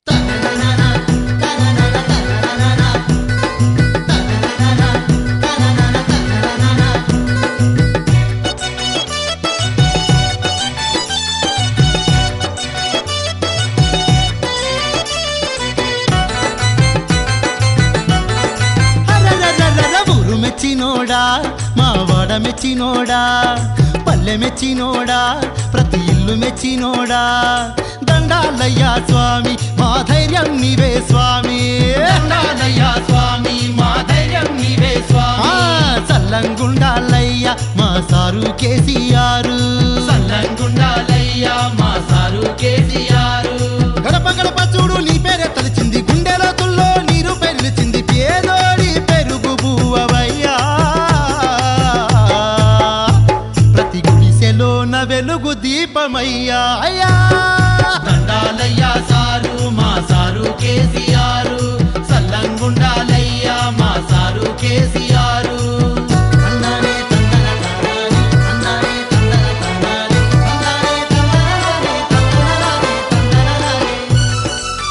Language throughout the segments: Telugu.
అరరరరర ఊరు మెచ్చినోడా మా వాడ మెచ్చినోడా పల్లె మెచ్చినోడా ప్రతి ఇల్లు మెచ్చినోడా దండాలయ్యా స్వామి మా ధైర్యం నీవే స్వామి దండాలయ్యా స్వామి మా ధైర్యం నీవే ఆ, స్వామి చల్లంగుండాలయ్యా మా సారు కేసీఆర్ సల్లంగుండాలయ్యా మా సారు కేసీఆర్ గడప గడప చూడు నీ పేరే తలిచింది గుండెలో తుల్లో నీరు పెరిచింది పేదోడి పెరుగు బువ్వవయ్యా ప్రతి గుడిసెలోన వెలుగు దీపమయ్యా అయ్యా దండాలయ్యా సారు మా సారు కేసీఆర్ సల్లంగుండాలయ్యా మా సారు కేసీఆర్ తందనే తందన తందనే, తందనే తందన తందనే, తందనే తందననే, తందననే తందననే.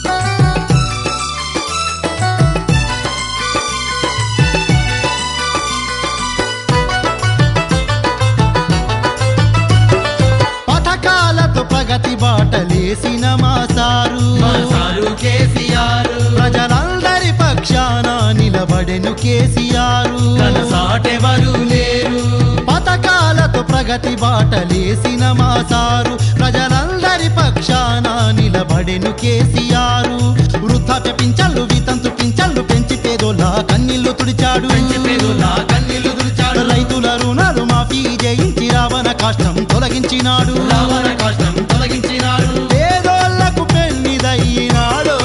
పథకాలతో ప్రగతి బాటలేసిన మా సారు మా సారు కేసీఆర్ ప్రజలందరి పక్షాన నిలబడెను కేసీఆర్ కనసాటెవరు లేరు పథకాలతో ప్రగతి బాటలేసిన మా సారు ప్రజలందరి పక్షాన నిలబడెను కేసీఆర్ వృద్ధాప్య పింఛన్లు వితంతు పింఛన్లు పెంచి పేదోళ్ళ కన్నీళ్లు తుడిచాడు పెంచి పేదోళ్ళ కన్నీళ్లు దుడిచాడు రైతుల రుణాలు మాఫీ జయించి రావణ కష్టం తొలగించినాడు రావణ కష్టం తొలగించినాడు పేదోళ్లకు పెళ్లిదయ్యినాడు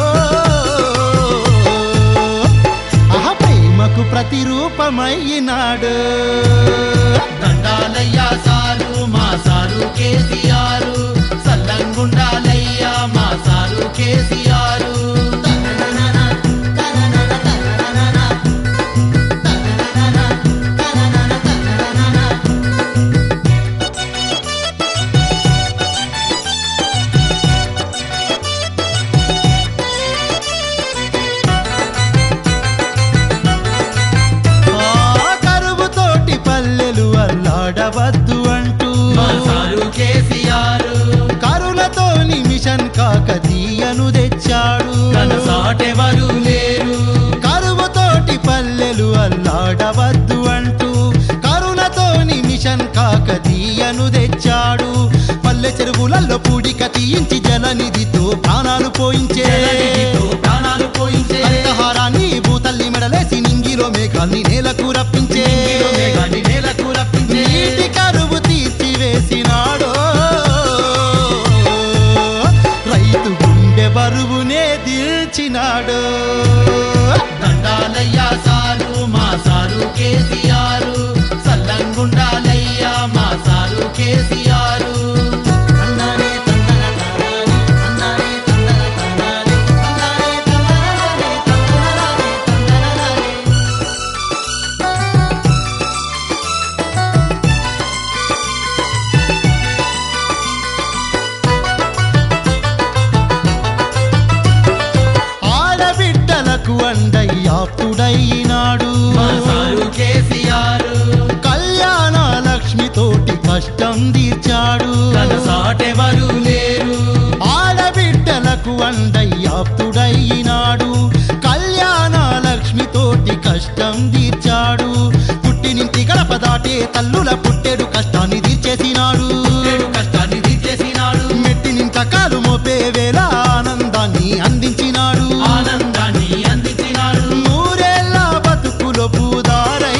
అహ ప్రేమకు ప్రతిరూపమయ్యినాడు దండాలయ్యా సారు మా సారు కేసీఆర్ సల్లంగుండాలయ్యా మా సారు కేసీఆర్ ఆ కరువుతోటి పల్లెలు అల్లాడవద్దు అంటూ మా సారు కేసీఆర్ కరులతోని మిషన్ కాకతీయను తెచ్చాడు కనసాటెవరు లేరు కరువుతోటి పల్లెలు అల్లాడవద్దు అంటూ కరుణతోని మిషన్ కాకతీయను తెచ్చాడు పల్లె చెరువులలో పూడిక తీయించి జలనిధితో ప్రాణాలు పోయించే జలనిధితో ప్రాణాలు పోయించే అంతహారాన్ని భూతల్లి మెడలేసి నింగిలో మేఘాల్ని నేలకు రప్పించే నీలో మేఘాన్ని నేలకు రప్పించే నీటి కరువు తీర్చివేసినాడో రైతు గుండె బరువునే దిల్చినాడు దండాలయ్యా సారు మా సారు కేసీఆర్ సల్లంగుండాలయ్యా మా సారు కేసీఆర్ తందనే తందన తందనే, తందనే తందన తందనే, తందనే తందననే, తందననే తందననే. ఆడబిడ్డలకు అండయ్యాప్తుడైనాడు మా సారు కేసీఆర్ కళ్యాణ లక్ష్మితోటి కష్టం తీర్చాడు కనసాటెవరు లేరు ఆడబిడ్డలకు అండయ్యాప్తుడైనాడు కళ్యాణ లక్ష్మితోటి కష్టం తీర్చాడు పుట్టినింటి గడప దాటే తల్లుల పుట్టెడు కష్టాన్ని తీర్చేసినాడు నేడు కష్టాన్ని తీర్చేసినాడు మెట్టినింత కాలు మోపే వేళ ఆనందాన్ని అందించినాడు ఆనందాన్ని అందించినాడు నూరేళ్ళ బతుకులో పూదారై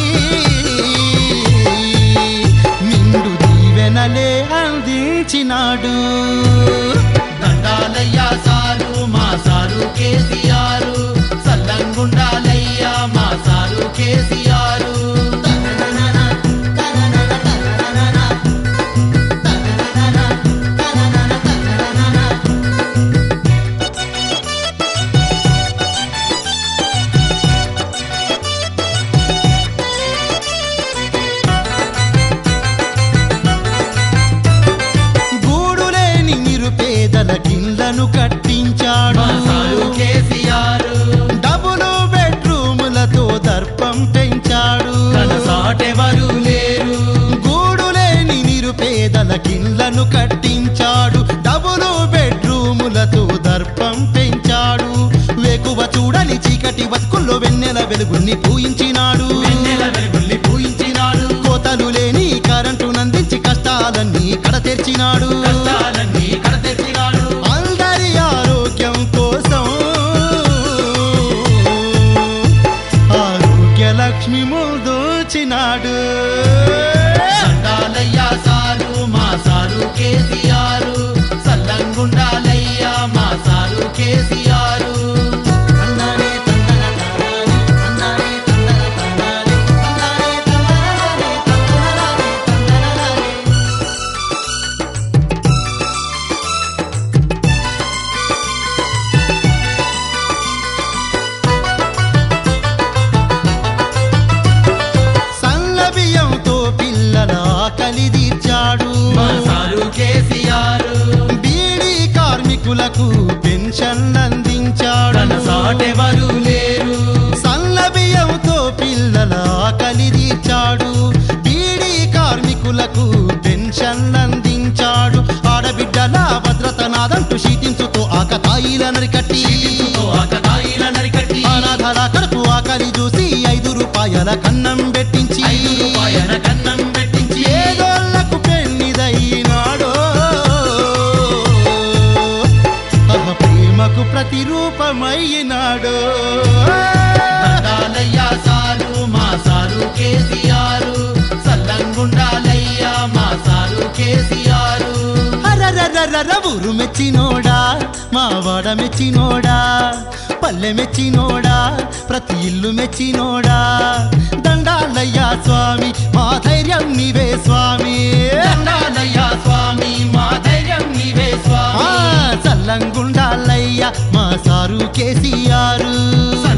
నిండు దీవెనలే అందించినాడు దండాలయ్యా సారు మా సారు కేసీఆర్ సల్లంగుండాలయ్యా మా సారు కేసీఆర్ గూడు లేని నిరుపేదల కిందను కట్టించాడు మా కట్టించాడు డబులు బెడ్రూములతో దర్పం పెంచాడు వేకువ చూడని చీకటి బతుకుల్లో వెన్నెల వెలుగుని పూయించినాడు వెన్నెల వెలుగుల్ని పూయించినాడు కోతలు లేని కరెంటు నందించి కష్టాలన్నీ కడతెర్చినాడు కష్టాలన్నీ కడతెచ్చినాడు అందరి ఆరోగ్యం కోసం ఆరోగ్య లక్ష్మి ముందోచినాడు సండాలయ్యా సారు మా సారు కేసీఆర్ సల్లంగుండాలయ్యా మా సారు కేసీఆర్ తందనే తందన తందనే, తందనే తందన తందనే, తందనే తందననే, తందననే, తందననే. సల్ల బియ్యంతో పిల్లల ఆకలి తీర్చాడు మా సారు కేసీఆర్ బీడీ కార్మికులకు పెన్షన్ అందించాడు తన సాటెవరు లేరు సల్ల బియ్యంతో పిల్లల ఆకలి తీర్చాడు బీడీ కార్మికులకు పెన్షన్ అందించాడు ఆడబిడ్డల భద్రత నాదంటూ షీటించుతో ఆకతాయిల నరికట్టి ఓ ఆకతాయిల నరికట్టి అనాథల కడుపు ఆకలి చూసి ఐదు రూపాయల కన్నం పెట్టించి ఐదు రూపాయల కన్నం పెట్టించి ఏదోళ్లకు పెళ్లిదైనాడో అహ ప్రేమకు ప్రతిరూపమైనాడో సండాలయ్యా సారు మా సారు కేసీఆర్ సల్లంగుండాలయ్యా మా సారు కేసీఆర్ అరరరరర ఊరు మెచ్చినోడా మా వాడ మెచ్చినోడా పల్లె మెచ్చినోడా ప్రతి ఇల్లు మెచ్చినోడా దండాలయ్యా స్వామి మా ధైర్యం నీవే స్వామి దండాలయ్యా స్వామి మా ధైర్యం నీవే ఆ స్వామి చల్లంగుండాలయ్యా మా సారు కేసీఆర్